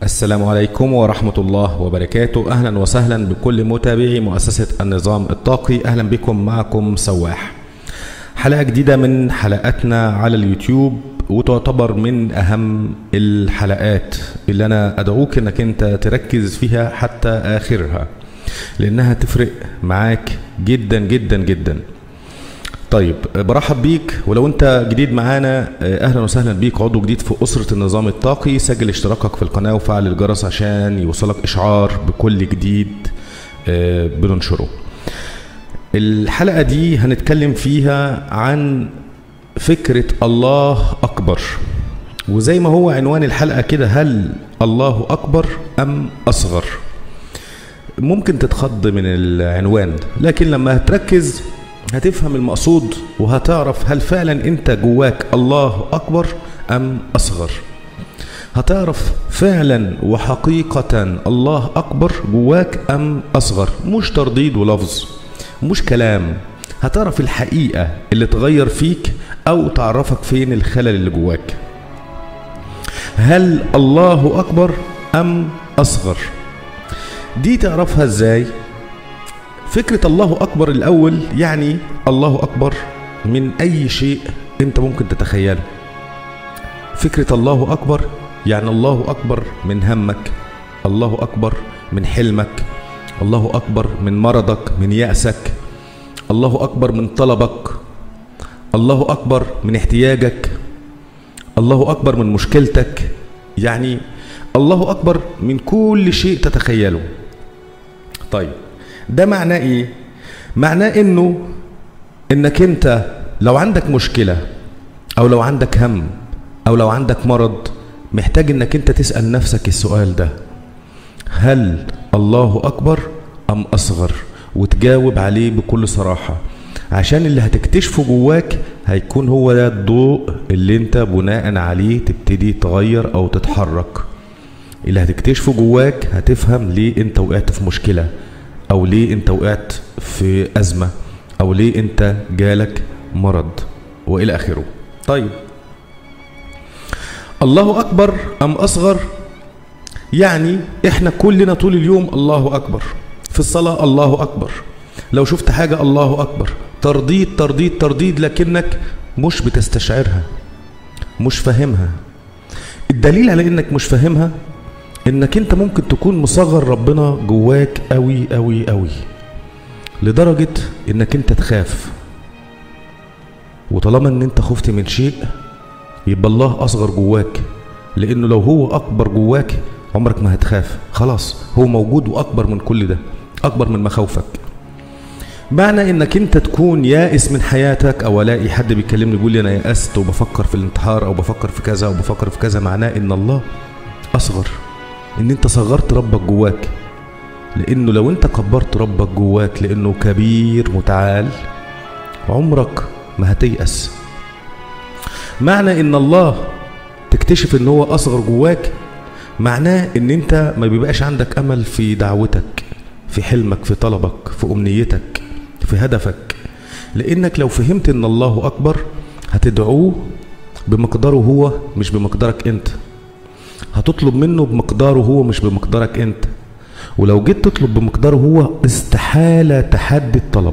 السلام عليكم ورحمة الله وبركاته أهلا وسهلا بكل متابعي مؤسسة النظام الطاقي أهلا بكم معكم سواح حلقة جديدة من حلقاتنا على اليوتيوب وتعتبر من أهم الحلقات اللي أنا أدعوك أنك أنت تركز فيها حتى آخرها لأنها تفرق معاك جدا جدا جدا طيب برحب بيك ولو انت جديد معانا اهلا وسهلا بيك عضو جديد في اسره النظام الطاقي سجل اشتراكك في القناه وفعل الجرس عشان يوصلك اشعار بكل جديد آه، بننشره الحلقه دي هنتكلم فيها عن فكره الله اكبر وزي ما هو عنوان الحلقه كده هل الله اكبر ام اصغر ممكن تتخض من العنوان لكن لما هتركز هتفهم المقصود وهتعرف هل فعلا انت جواك الله اكبر ام اصغر هتعرف فعلا وحقيقة الله أكبر جواك أم أصغر مش ترديد ولفظ مش كلام هتعرف الحقيقة اللي تغير فيك أو تعرفك فين الخلل اللي جواك هل الله أكبر أم أصغر دي تعرفها ازاي فكرة الله أكبر الأول يعني الله أكبر من أي شيء أنت ممكن تتخيله فكرة الله أكبر يعني الله أكبر من همك الله أكبر من حلمك الله أكبر من مرضك من يأسك الله أكبر من طلبك الله أكبر من احتياجك الله أكبر من مشكلتك يعني الله أكبر من كل شيء تتخيله طيب ده معناه ايه معناه انه انك انت لو عندك مشكله او لو عندك هم او لو عندك مرض محتاج انك انت تسال نفسك السؤال ده هل الله اكبر ام اصغر وتجاوب عليه بكل صراحه عشان اللي هتكتشفه جواك هيكون هو ده الضوء اللي انت بناء عليه تبتدي تغير او تتحرك اللي هتكتشفه جواك هتفهم ليه انت وقعت في مشكله او ليه انت وقعت في ازمه او ليه انت جالك مرض والى اخره طيب الله اكبر ام اصغر يعني احنا كلنا طول اليوم الله اكبر في الصلاه الله اكبر لو شفت حاجه الله اكبر ترديد ترديد ترديد لكنك مش بتستشعرها مش فاهمها الدليل على انك مش فاهمها انك انت ممكن تكون مصغر ربنا جواك قوي قوي قوي لدرجة انك انت تخاف وطالما ان انت خفت من شيء يبقى الله اصغر جواك لانه لو هو اكبر جواك عمرك ما هتخاف خلاص هو موجود واكبر من كل ده اكبر من مخاوفك معنى انك انت تكون يائس من حياتك او الاقي حد بيكلمني يقول لي انا يأست وبفكر في الانتحار او بفكر في كذا او بفكر في كذا معناه ان الله اصغر ان انت صغرت ربك جواك لانه لو انت كبرت ربك جواك لانه كبير متعال عمرك ما هتيأس معنى ان الله تكتشف ان هو اصغر جواك معناه ان انت ما بيبقاش عندك امل في دعوتك في حلمك في طلبك في امنيتك في هدفك لانك لو فهمت ان الله اكبر هتدعوه بمقداره هو مش بمقدارك انت هتطلب منه بمقداره هو مش بمقدارك انت ولو جيت تطلب بمقداره هو استحالة تحدي الطلب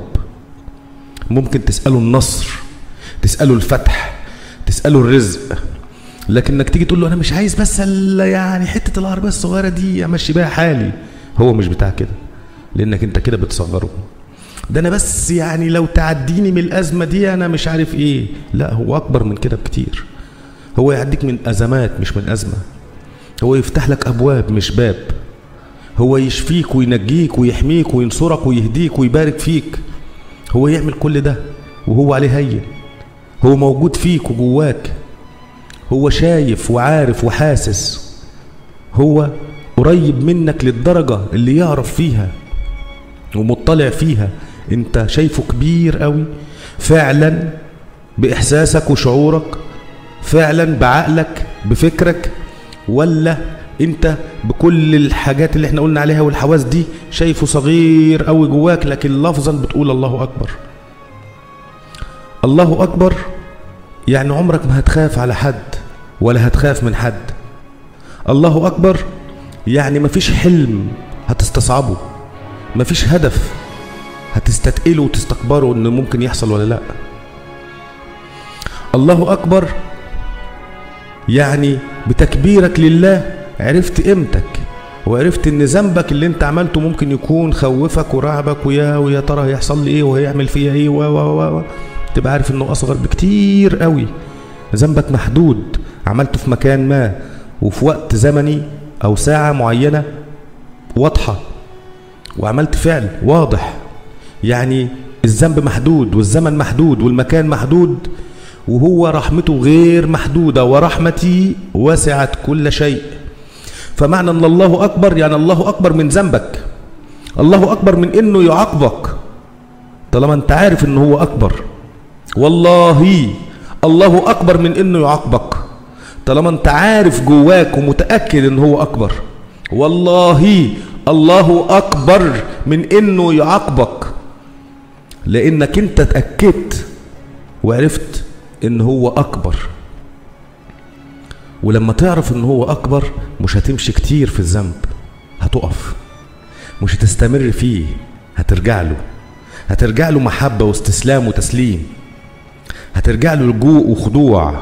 ممكن تسأله النصر تسأله الفتح تسأله الرزق لكنك تيجي تقول له انا مش عايز بس الا يعني حتة العربية الصغيرة دي امشي بيها حالي هو مش بتاع كده لانك انت كده بتصغره ده انا بس يعني لو تعديني من الازمة دي انا مش عارف ايه لا هو اكبر من كده بكتير هو يعديك من ازمات مش من ازمه هو يفتح لك ابواب مش باب هو يشفيك وينجيك ويحميك وينصرك ويهديك ويبارك فيك هو يعمل كل ده وهو عليه هين هو موجود فيك وجواك هو شايف وعارف وحاسس هو قريب منك للدرجة اللي يعرف فيها ومطلع فيها انت شايفه كبير قوي فعلا بإحساسك وشعورك فعلا بعقلك بفكرك ولا انت بكل الحاجات اللي احنا قلنا عليها والحواس دي شايفه صغير قوي جواك لكن لفظا بتقول الله اكبر الله اكبر يعني عمرك ما هتخاف على حد ولا هتخاف من حد الله اكبر يعني مفيش حلم هتستصعبه مفيش هدف هتستتقله وتستكبره انه ممكن يحصل ولا لا الله اكبر يعني بتكبيرك لله عرفت قيمتك وعرفت ان ذنبك اللي انت عملته ممكن يكون خوفك ورعبك ويا ويا ترى هيحصل لي ايه وهيعمل فيا ايه و و و تبقى عارف انه اصغر بكتير قوي ذنبك محدود عملته في مكان ما وفي وقت زمني او ساعه معينه واضحه وعملت فعل واضح يعني الذنب محدود والزمن محدود والمكان محدود وهو رحمته غير محدودة ورحمتي وسعت كل شيء فمعنى ان الله اكبر يعني الله اكبر من ذنبك الله اكبر من انه يعاقبك طالما انت عارف انه هو اكبر والله الله اكبر من انه يعاقبك طالما انت عارف جواك ومتاكد ان هو اكبر والله الله اكبر من انه يعاقبك لانك انت اتاكدت وعرفت ان هو اكبر ولما تعرف ان هو اكبر مش هتمشي كتير في الذنب هتقف مش هتستمر فيه هترجع له هترجع له محبة واستسلام وتسليم هترجع له لجوء وخضوع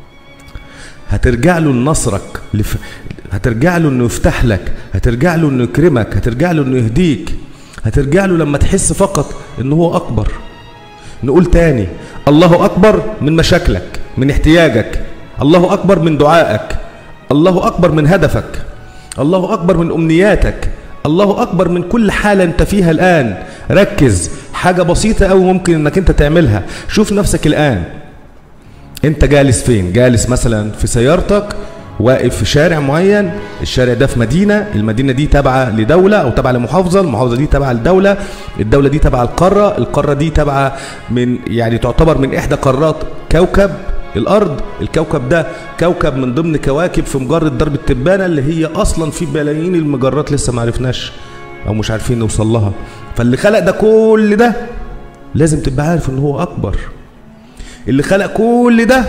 هترجع له لنصرك لف... هترجع له انه يفتح لك هترجع له انه يكرمك هترجع له انه يهديك هترجع له لما تحس فقط ان هو اكبر نقول تاني الله اكبر من مشاكلك من احتياجك الله اكبر من دعائك الله اكبر من هدفك الله اكبر من امنياتك الله اكبر من كل حاله انت فيها الان ركز حاجه بسيطه قوي ممكن انك انت تعملها شوف نفسك الان انت جالس فين جالس مثلا في سيارتك واقف في شارع معين الشارع ده في مدينة المدينة دي تابعة لدولة أو تابعة لمحافظة المحافظة دي تابعة لدولة الدولة دي تابعة القارة القارة دي تابعة من يعني تعتبر من إحدى قارات كوكب الأرض الكوكب ده كوكب من ضمن كواكب في مجرة درب التبانة اللي هي أصلا في بلايين المجرات لسه ما عرفناش أو مش عارفين نوصل لها فاللي خلق ده كل ده لازم تبقى عارف إن هو أكبر اللي خلق كل ده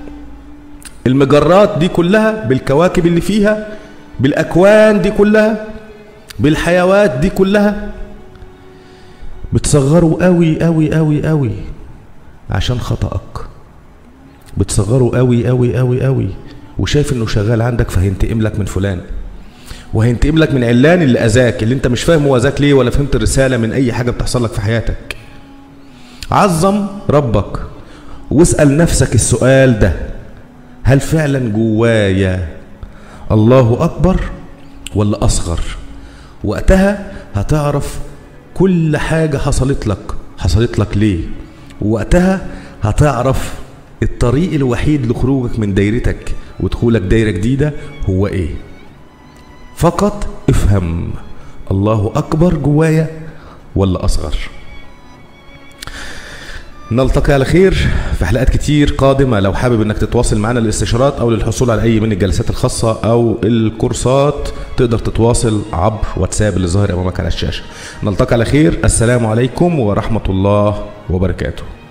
المجرات دي كلها بالكواكب اللي فيها بالأكوان دي كلها بالحيوات دي كلها بتصغروا قوي قوي قوي قوي عشان خطأك بتصغروا قوي قوي قوي قوي وشايف انه شغال عندك فهينتقم لك من فلان وهينتقم لك من علان اللي اذاك اللي انت مش فاهم هو اذاك ليه ولا فهمت الرساله من اي حاجه بتحصل لك في حياتك عظم ربك واسال نفسك السؤال ده هل فعلا جوايا الله اكبر ولا اصغر وقتها هتعرف كل حاجه حصلت لك حصلت لك ليه ووقتها هتعرف الطريق الوحيد لخروجك من دايرتك ودخولك دايره جديده هو ايه فقط افهم الله اكبر جوايا ولا اصغر نلتقي على خير في حلقات كتير قادمة لو حابب انك تتواصل معنا للاستشارات او للحصول على اي من الجلسات الخاصة او الكورسات تقدر تتواصل عبر واتساب اللي ظاهر امامك على الشاشة نلتقي على خير السلام عليكم ورحمة الله وبركاته